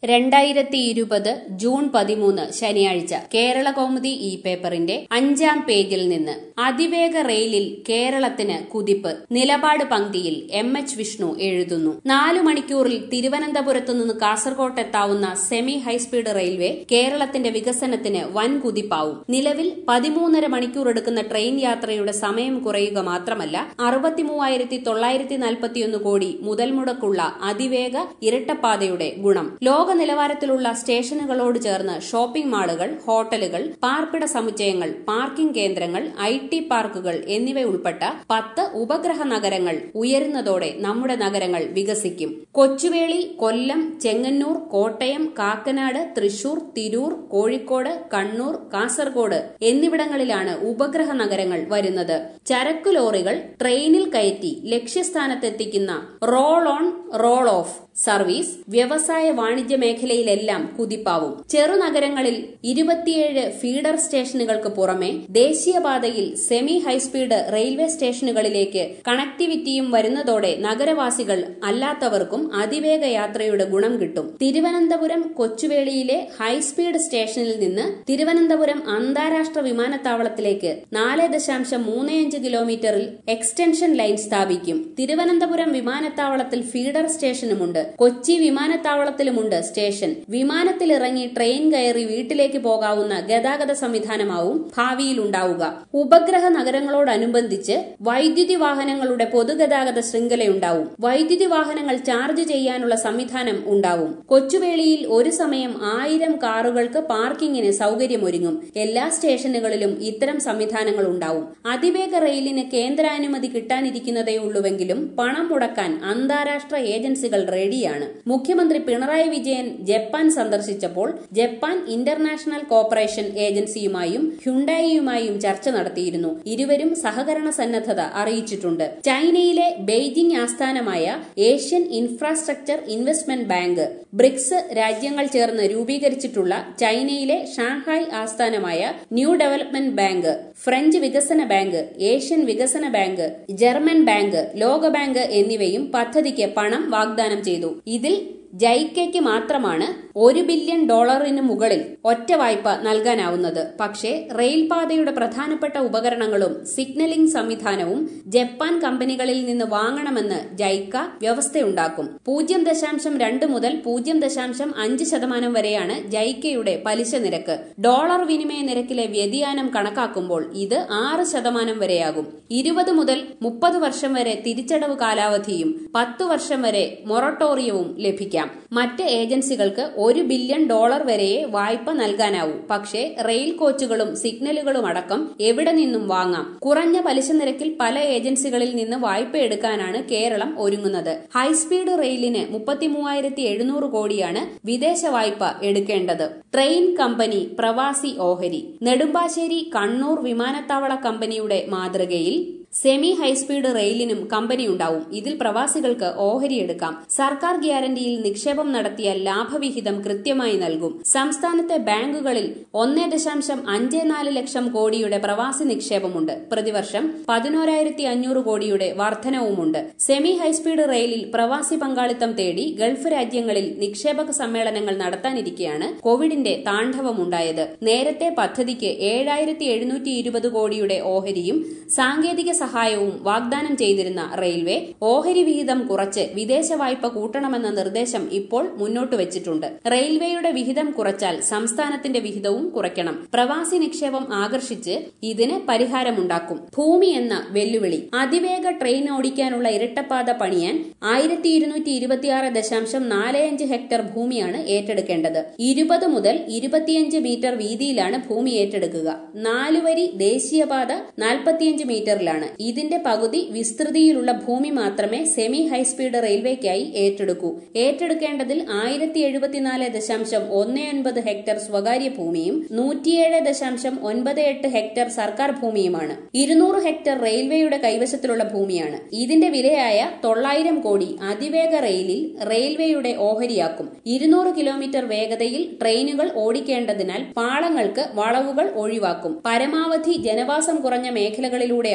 രണ്ടായിരത്തി ഇരുപത് ജൂൺ പതിമൂന്ന് ശനിയാഴ്ച കേരള കൗമുദി ഇ പേപ്പറിന്റെ അഞ്ചാം പേജിൽ നിന്ന് അതിവേഗ റെയിലിൽ കേരളത്തിന് കുതിപ്പ് നിലപാട് പങ്ക്തിയിൽ എം എച്ച് വിഷ്ണു എഴുതുന്നു നാലു മണിക്കൂറിൽ തിരുവനന്തപുരത്തു നിന്ന് കാസർകോട്ട് എത്താവുന്ന സെമി ഹൈസ്പീഡ് റെയിൽവേ കേരളത്തിന്റെ വികസനത്തിന് വൻ കുതിപ്പാവും നിലവിൽ പതിമൂന്നര മണിക്കൂർ എടുക്കുന്ന ട്രെയിൻ യാത്രയുടെ സമയം കുറയുക മാത്രമല്ല അറുപത്തിമൂവായിരത്തി തൊള്ളായിരത്തി നാൽപ്പത്തിയൊന്ന് കോടി മുതൽ മുടക്കുള്ള അതിവേഗ ഇരട്ടപ്പാതയുടെ ഗുണം ലോക നിലവാരത്തിലുള്ള സ്റ്റേഷനുകളോട് ചേർന്ന് ഷോപ്പിംഗ് മാളുകൾ ഹോട്ടലുകൾ പാർപ്പിട സമുച്ചയങ്ങൾ പാർക്കിംഗ് കേന്ദ്രങ്ങൾ ഐ ടി പാർക്കുകൾ എന്നിവ ഉൾപ്പെട്ട പത്ത് ഉപഗ്രഹ നഗരങ്ങൾ ഉയരുന്നതോടെ നമ്മുടെ നഗരങ്ങൾ വികസിക്കും കൊച്ചുവേളി കൊല്ലം ചെങ്ങന്നൂർ കോട്ടയം കാക്കനാട് തൃശൂർ തിരൂർ കോഴിക്കോട് കണ്ണൂർ കാസർഗോഡ് എന്നിവിടങ്ങളിലാണ് ഉപഗ്രഹ നഗരങ്ങൾ വരുന്നത് ചരക്കു ലോറികൾ ട്രെയിനിൽ കയറ്റി ലക്ഷ്യസ്ഥാനത്തെത്തിക്കുന്ന roll on roll off service വ്യവസായ വാണിജ്യ മേഖലയിലെല്ലാം കുതിപ്പാവും ചെറുനഗരങ്ങളിൽ ഇരുപത്തിയേഴ് ഫീഡർ സ്റ്റേഷനുകൾക്ക് പുറമെ ദേശീയപാതയിൽ സെമി ഹൈസ്പീഡ് റെയിൽവേ സ്റ്റേഷനുകളിലേക്ക് കണക്ടിവിറ്റിയും വരുന്നതോടെ നഗരവാസികൾ അല്ലാത്തവർക്കും അതിവേഗ യാത്രയുടെ ഗുണം കിട്ടും തിരുവനന്തപുരം കൊച്ചുവേളിയിലെ ഹൈസ്പീഡ് സ്റ്റേഷനിൽ നിന്ന് തിരുവനന്തപുരം അന്താരാഷ്ട്ര വിമാനത്താവളത്തിലേക്ക് നാല് ദശാംശം മൂന്ന് അഞ്ച് കിലോമീറ്ററിൽ എക്സ്റ്റൻഷൻ ലൈൻ സ്ഥാപിക്കും തിരുവനന്തപുരം വിമാനത്താവളത്തിൽ ഫീഡർ സ്റ്റേഷനുമുണ്ട് കൊച്ചി വിമാനത്താവളത്തിലുമുണ്ട് സ്റ്റേഷൻ വിമാനത്തിലിറങ്ങി ട്രെയിൻ കയറി വീട്ടിലേക്ക് പോകാവുന്ന ഗതാഗത സംവിധാനമാവും ഭാവിയിൽ ഉണ്ടാവുക ഉപഗ്രഹ നഗരങ്ങളോടനുബന്ധിച്ച് വൈദ്യുതി വാഹനങ്ങളുടെ പൊതുഗതാഗത ശൃംഖലയുണ്ടാവും വൈദ്യുതി വാഹനങ്ങൾ ചാർജ് ചെയ്യാനുള്ള സംവിധാനം ഉണ്ടാവും കൊച്ചുവേളിയിൽ ഒരു സമയം ആയിരം കാറുകൾക്ക് പാർക്കിങ്ങിന് സൗകര്യമൊരുങ്ങും എല്ലാ സ്റ്റേഷനുകളിലും ഇത്തരം സംവിധാനങ്ങൾ ഉണ്ടാവും അതിവേഗ റെയിലിന് കേന്ദ്രാനുമതി കിട്ടാനിരിക്കുന്നതേ ഉള്ളുവെങ്കിലും പണം മുടക്കാൻ അന്താരാഷ്ട്ര ഏജൻസികൾ റെഡിയാണ് മുഖ്യമന്ത്രി പിണറായി വിജയൻ ജപ്പാൻ സന്ദർശിച്ചപ്പോൾ ജപ്പാൻ ഇന്റർനാഷണൽ കോർപ്പറേഷൻ ഏജൻസിയുമായും ഹ്യുണ്ടായിയുമായും ചർച്ച നടത്തിയിരുന്നു ഇരുവരും സഹകരണ സന്നദ്ധത അറിയിച്ചിട്ടുണ്ട് ചൈനയിലെ ബെയ്ജിംഗ് ആസ്ഥാനമായ Asian infrastructure investment bank BRICS രാജ്യങ്ങൾ ചേർന്ന് രൂപീകരിച്ചിട്ടുള്ള ചൈനയിലെ ഷാങ്ഹായ് ആസ്ഥാനമായ ന്യൂ ഡെവലപ്മെന്റ് ബാങ്ക് ഫ്രഞ്ച് വികസന ബാങ്ക് ഏഷ്യൻ വികസന ബാങ്ക് ജർമ്മൻ ബാങ്ക് ലോകബാങ്ക് എന്നിവയും പദ്ധതിക്ക് പണം വാഗ്ദാനം ചെയ്തു ഇതിൽ ജൈക്കയ്ക്ക് മാത്രമാണ് ഒരു ബില്യൺ ഡോളറിന് മുകളിൽ ഒറ്റ വായ്പ നൽകാനാവുന്നത് പക്ഷേ റെയിൽപാതയുടെ പ്രധാനപ്പെട്ട ഉപകരണങ്ങളും സിഗ്നലിംഗ് സംവിധാനവും ജപ്പാൻ കമ്പനികളിൽ നിന്ന് വാങ്ങണമെന്ന് ജൈക്ക വ്യവസ്ഥയുണ്ടാക്കും പൂജ്യം ദശാംശം രണ്ട് മുതൽ പൂജ്യം ദശാംശം അഞ്ച് ശതമാനം വരെയാണ് ജൈക്കയുടെ പലിശ നിരക്ക് ഡോളർ വിനിമയ നിരക്കിലെ വ്യതിയാനം കണക്കാക്കുമ്പോൾ ഇത് ആറ് ശതമാനം വരെയാകും ഇരുപത് മുതൽ മുപ്പത് വർഷം വരെ തിരിച്ചടവ് കാലാവധിയും പത്തു വർഷം വരെ മൊറട്ടോറിയവും ലഭിക്കാം മറ്റ് ഏജൻസികൾക്ക് ഒരു ബില്യൺ ഡോളർ വരെയേ വായ്പ നൽകാനാവൂ പക്ഷേ റെയിൽ കോച്ചുകളും സിഗ്നലുകളും അടക്കം എവിടെ നിന്നും വാങ്ങാം കുറഞ്ഞ പലിശ നിരക്കിൽ പല ഏജൻസികളിൽ നിന്ന് വായ്പ എടുക്കാനാണ് കേരളം ഒരുങ്ങുന്നത് ഹൈസ്പീഡ് റെയിലിന് മുപ്പത്തിമൂവായിരത്തി എഴുന്നൂറ് കോടിയാണ് വിദേശ വായ്പ എടുക്കേണ്ടത് ട്രെയിൻ കമ്പനി പ്രവാസി ഓഹരി നെടുമ്പാശ്ശേരി കണ്ണൂർ വിമാനത്താവള കമ്പനിയുടെ മാതൃകയിൽ സെമി ഹൈസ്പീഡ് റെയിലിനും കമ്പനി ഉണ്ടാവും ഇതിൽ പ്രവാസികൾക്ക് ഓഹരി എടുക്കാം സർക്കാർ ഗ്യാരണ്ടിയിൽ നിക്ഷേപം നടത്തിയ ലാഭവിഹിതം കൃത്യമായി നൽകും സംസ്ഥാനത്തെ ബാങ്കുകളിൽ ഒന്നേ ദശാംശം അഞ്ച് നാല് ലക്ഷം കോടിയുടെ പ്രവാസി നിക്ഷേപമുണ്ട് പ്രതിവർഷം പതിനോരായിരത്തി അഞ്ഞൂറ് കോടിയുടെ വർധനവുമുണ്ട് സെമി ഹൈസ്പീഡ് റെയിലിൽ പ്രവാസി പങ്കാളിത്തം തേടി ഗൾഫ് രാജ്യങ്ങളിൽ നിക്ഷേപക സമ്മേളനങ്ങൾ നടത്താനിരിക്കെയാണ് കോവിഡിന്റെ താണ്ഡവമുണ്ടായത് നേരത്തെ പദ്ധതിക്ക് ഏഴായിരത്തി എഴുന്നൂറ്റി ഇരുപത് കോടിയുടെ ഓഹരിയും സാങ്കേതിക സഹായവും വാഗ്ദാനം ചെയ്തിരുന്ന റെയിൽവേ ഓഹരി വിഹിതം കുറച്ച് വിദേശ വായ്പ കൂട്ടണമെന്ന നിർദ്ദേശം ഇപ്പോൾ മുന്നോട്ട് വെച്ചിട്ടുണ്ട് റെയിൽവേയുടെ വിഹിതം കുറച്ചാൽ സംസ്ഥാനത്തിന്റെ വിഹിതവും കുറയ്ക്കണം പ്രവാസി നിക്ഷേപം ആകർഷിച്ച് ഇതിന് പരിഹാരമുണ്ടാക്കും ഭൂമി എന്ന വെല്ലുവിളി അതിവേഗ ട്രെയിൻ ഓടിക്കാനുള്ള ഇരട്ടപ്പാത പണിയാൻ ആയിരത്തി ഇരുന്നൂറ്റി ഇരുപത്തിയാറ് ദശാംശം നാല് അഞ്ച് ഹെക്ടർ ഭൂമിയാണ് ഏറ്റെടുക്കേണ്ടത് ഇരുപത് മുതൽ ഇരുപത്തിയഞ്ച് മീറ്റർ വീതിയിലാണ് ഭൂമി ഏറ്റെടുക്കുക നാലുവരി ദേശീയപാത നാൽപ്പത്തിയഞ്ച് മീറ്ററിലാണ് ഇതിന്റെ പകുതി വിസ്തൃതിയിലുള്ള ഭൂമി മാത്രമേ സെമി ഹൈസ്പീഡ് റെയിൽവേക്കായി ഏറ്റെടുക്കൂ ഏറ്റെടുക്കേണ്ടതിൽ ആയിരത്തി എഴുപത്തിനാല് ദശാംശം ഒന്ന് ഒൻപത് ഹെക്ടർ സ്വകാര്യ ഭൂമിയും നൂറ്റിയേഴ് ദശാംശം ഒൻപത് എട്ട് ഹെക്ടർ സർക്കാർ ഭൂമിയുമാണ് ഇരുന്നൂറ് ഹെക്ടർ റെയിൽവേയുടെ കൈവശത്തിലുള്ള ഭൂമിയാണ് ഇതിന്റെ വിലയായ തൊള്ളായിരം കോടി അതിവേഗ റെയിലിൽ റെയിൽവേയുടെ ഓഹരിയാക്കും ഇരുന്നൂറ് കിലോമീറ്റർ വേഗതയിൽ ട്രെയിനുകൾ ഓടിക്കേണ്ടതിനാൽ പാളങ്ങൾക്ക് വളവുകൾ ഒഴിവാക്കും പരമാവധി ജനവാസം കുറഞ്ഞ മേഖലകളിലൂടെയാണ് പാത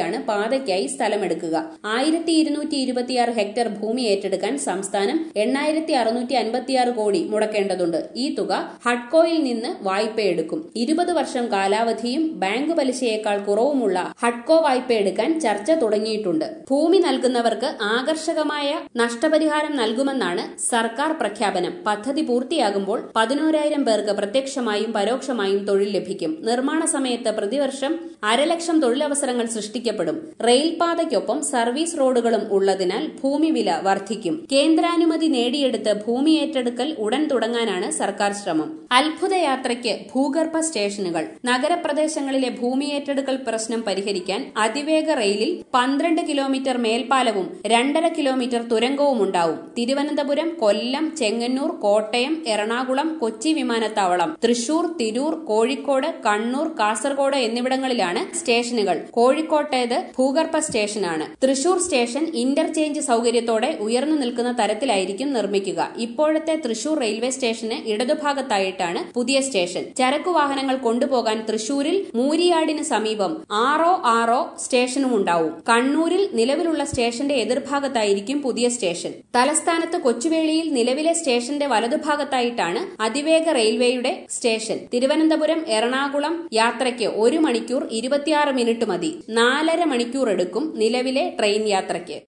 പാതയ്ക്കായി സ്ഥലമെടുക്കുക ആയിരത്തി ഇരുന്നൂറ്റി ഇരുപത്തിയാറ് ഹെക്ടർ ഭൂമി ഏറ്റെടുക്കാൻ സംസ്ഥാനം എണ്ണായിരത്തി അറുന്നൂറ്റി അൻപത്തിയാറ് കോടി മുടക്കേണ്ടതുണ്ട് ഈ തുക ഹഡ്കോയിൽ നിന്ന് വായ്പയെടുക്കും ഇരുപത് വർഷം കാലാവധിയും ബാങ്ക് പലിശയേക്കാൾ കുറവുമുള്ള ഹഡ്കോ വായ്പ എടുക്കാൻ ചർച്ച തുടങ്ങിയിട്ടുണ്ട് ഭൂമി നൽകുന്നവർക്ക് ആകർഷകമായ നഷ്ടപരിഹാരം നൽകുമെന്നാണ് സർക്കാർ പ്രഖ്യാപനം പദ്ധതി പൂർത്തിയാകുമ്പോൾ പതിനോരായിരം പേർക്ക് പ്രത്യക്ഷമായും പരോക്ഷമായും തൊഴിൽ ലഭിക്കും നിർമ്മാണ സമയത്ത് പ്രതിവർഷം അരലക്ഷം തൊഴിലവസരങ്ങൾ സൃഷ്ടിക്കപ്പെടും റെയിൽപാതയ്ക്കൊപ്പം സർവീസ് റോഡുകളും ഉള്ളതിനാൽ ഭൂമി വില വർദ്ധിക്കും കേന്ദ്രാനുമതി നേടിയെടുത്ത് ഭൂമി ഏറ്റെടുക്കൽ ഉടൻ തുടങ്ങാനാണ് സർക്കാർ ശ്രമം അത്ഭുതയാത്രയ്ക്ക് ഭൂഗർഭ സ്റ്റേഷനുകൾ നഗരപ്രദേശങ്ങളിലെ ഭൂമി ഏറ്റെടുക്കൽ പ്രശ്നം പരിഹരിക്കാൻ അതിവേഗ റെയിലിൽ പന്ത്രണ്ട് കിലോമീറ്റർ മേൽപ്പാലവും രണ്ടര കിലോമീറ്റർ തുരങ്കവും ഉണ്ടാവും തിരുവനന്തപുരം കൊല്ലം ചെങ്ങന്നൂർ കോട്ടയം എറണാകുളം കൊച്ചി വിമാനത്താവളം തൃശൂർ തിരൂർ കോഴിക്കോട് കണ്ണൂർ കാസർഗോഡ് എന്നിവിടങ്ങളിലാണ് സ്റ്റേഷനുകൾ കോഴിക്കോട്ടേത് ഭൂഗർഭ സ്റ്റേഷനാണ് തൃശൂർ സ്റ്റേഷൻ ഇന്റർചേഞ്ച് സൌകര്യത്തോടെ ഉയർന്നു നിൽക്കുന്ന തരത്തിലായിരിക്കും നിർമ്മിക്കുക ഇപ്പോഴത്തെ തൃശൂർ റെയിൽവേ സ്റ്റേഷന് ഇടതുഭാഗത്തായിട്ടാണ് പുതിയ സ്റ്റേഷൻ ചരക്കു വാഹനങ്ങൾ കൊണ്ടുപോകാൻ തൃശൂരിൽ മൂരിയാടിന് സമീപം ആറോ ആറോ സ്റ്റേഷനും ഉണ്ടാവും കണ്ണൂരിൽ നിലവിലുള്ള സ്റ്റേഷന്റെ എതിർഭാഗത്തായിരിക്കും പുതിയ സ്റ്റേഷൻ തലസ്ഥാനത്ത് കൊച്ചുവേളിയിൽ നിലവിലെ സ്റ്റേഷന്റെ വലതുഭാഗത്തായിട്ടാണ് അതിവേഗ റെയിൽവേയുടെ സ്റ്റേഷൻ തിരുവനന്തപുരം എറണാകുളം യാത്രയ്ക്ക് ഒരു മണിക്കൂർ ഇരുപത്തിയാറ് മിനിറ്റ് മതി നാലര മണിക്കൂർ എടുക്കും നിലവിലെ ട്രെയിൻ യാത്രയ്ക്ക്